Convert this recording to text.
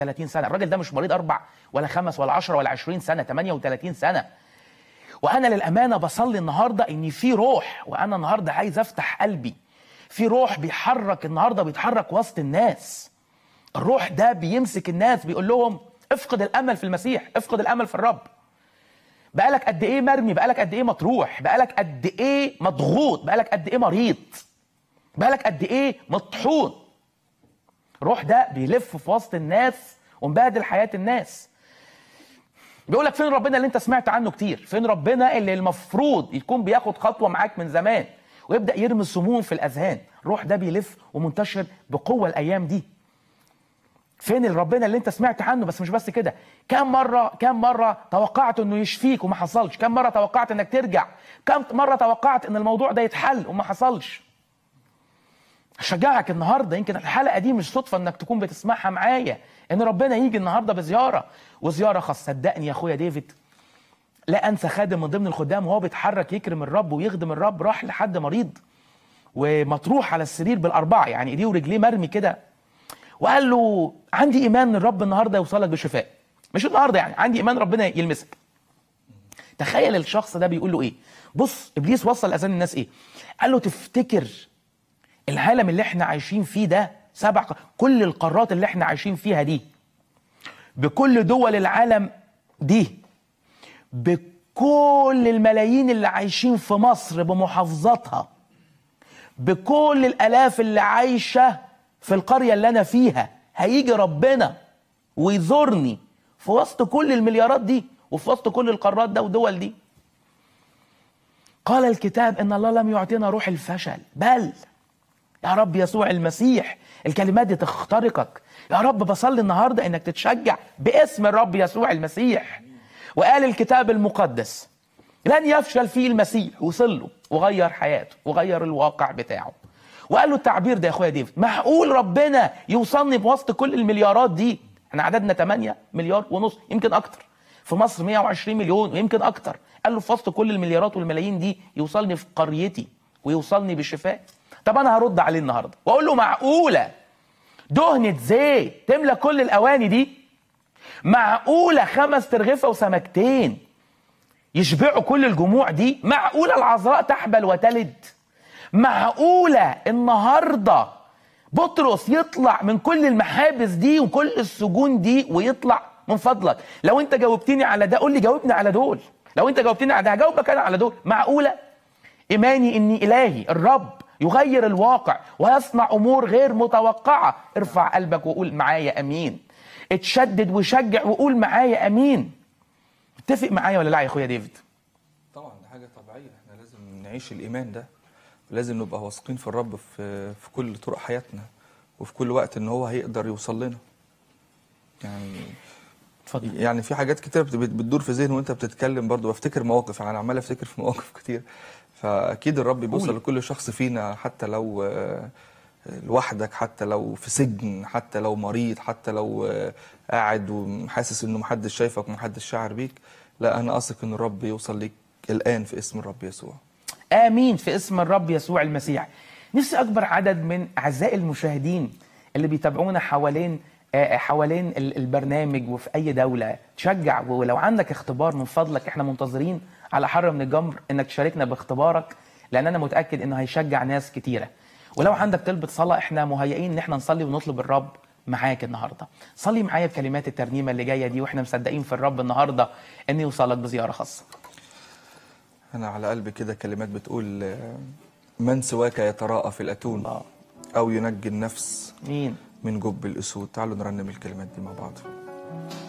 30 سنه الراجل ده مش مريض اربع ولا خمس ولا 10 ولا 20 سنه 38 سنه وانا للامانه بصلي النهارده ان في روح وانا النهارده عايز افتح قلبي في روح بيحرك النهارده بيتحرك وسط الناس الروح ده بيمسك الناس بيقول لهم افقد الامل في المسيح افقد الامل في الرب بقالك قد ايه مرمي بقالك قد ايه مطروح بقالك قد ايه مضغوط بقالك قد ايه مريض بقالك قد ايه مطحون الروح ده بيلف في وسط الناس ومبهدل حياه الناس بيقول لك فين ربنا اللي انت سمعت عنه كتير فين ربنا اللي المفروض يكون بياخد خطوه معاك من زمان ويبدا يرمي السموم في الاذهان الروح ده بيلف ومنتشر بقوه الايام دي فين ربنا اللي انت سمعت عنه بس مش بس كده كم مره كم مره توقعت انه يشفيك وما حصلش كم مره توقعت انك ترجع كم مره توقعت ان الموضوع ده يتحل وما حصلش اشجعك النهارده يمكن الحلقه دي مش صدفه انك تكون بتسمعها معايا ان ربنا يجي النهارده بزياره وزياره خاصه صدقني يا اخويا ديفيد لا انسى خادم من ضمن الخدام وهو بيتحرك يكرم الرب ويخدم الرب راح لحد مريض ومطروح على السرير بالاربعه يعني ايديه ورجليه مرمي كده وقال له عندي ايمان ان الرب النهارده يوصلك بشفاء مش النهارده يعني عندي ايمان ربنا يلمسك تخيل الشخص ده بيقول له ايه بص ابليس وصل لاذان الناس ايه قال له تفتكر العالم اللي احنا عايشين فيه ده سبع ق- كل القارات اللي احنا عايشين فيها دي بكل دول العالم دي بكل الملايين اللي عايشين في مصر بمحافظاتها بكل الالاف اللي عايشه في القريه اللي انا فيها هيجي ربنا ويزورني في وسط كل المليارات دي وفي وسط كل القارات ده ودول دي قال الكتاب ان الله لم يعطينا روح الفشل بل يا رب يسوع المسيح الكلمات دي تخترقك يا رب بصلي النهارده انك تتشجع باسم الرب يسوع المسيح وقال الكتاب المقدس لن يفشل فيه المسيح وصل له وغير حياته وغير الواقع بتاعه وقال له التعبير ده يا اخويا ديفيد معقول ربنا يوصلني بوسط كل المليارات دي احنا عددنا 8 مليار ونص يمكن اكتر في مصر 120 مليون ويمكن اكتر قال له في وسط كل المليارات والملايين دي يوصلني في قريتي ويوصلني بالشفاء طب انا هرد عليه النهارده واقول له معقوله دهنة زيت تملى كل الاواني دي معقوله خمس ترغفه وسمكتين يشبعوا كل الجموع دي معقوله العذراء تحبل وتلد معقوله النهارده بطرس يطلع من كل المحابس دي وكل السجون دي ويطلع من فضلك لو انت جاوبتني على ده قول لي جاوبني على دول لو انت جاوبتني على ده هجاوبك انا على دول معقوله ايماني اني الهي الرب يغير الواقع ويصنع امور غير متوقعه ارفع قلبك وقول معايا امين اتشدد وشجع وقول معايا امين اتفق معايا ولا لا يا اخويا ديفيد طبعا دي حاجه طبيعيه احنا لازم نعيش الايمان ده لازم نبقى واثقين في الرب في في كل طرق حياتنا وفي كل وقت ان هو هيقدر يوصل لنا يعني اتفضل يعني في حاجات كتير بت- بت- بتدور في ذهني وانت بتتكلم برضو بفتكر مواقف انا عمال افتكر في مواقف كتير فاكيد الرب بيوصل قول. لكل شخص فينا حتى لو آه، لوحدك حتى لو في سجن حتى لو مريض حتى لو آه، قاعد وحاسس انه محدش شايفك ومحدش شاعر بيك لا انا اثق ان الرب يوصل ليك الان في اسم الرب يسوع امين في اسم الرب يسوع المسيح نفسي اكبر عدد من اعزائي المشاهدين اللي بيتابعونا حوالين آه، حوالين ال- البرنامج وفي اي دوله تشجع ولو عندك اختبار من فضلك احنا منتظرين على حر من الجمر انك تشاركنا باختبارك لان انا متاكد انه هيشجع ناس كتيره ولو عندك طلبة صلاة احنا مهيئين ان احنا نصلي ونطلب الرب معاك النهارده صلي معايا بكلمات الترنيمه اللي جايه دي واحنا مصدقين في الرب النهارده ان يوصلك بزياره خاصه انا على قلبي كده كلمات بتقول آه، من سواك يتراءى في الاتون الله او ينجي النفس مين من جب الاسود تعالوا نرنم الكلمات دي مع بعض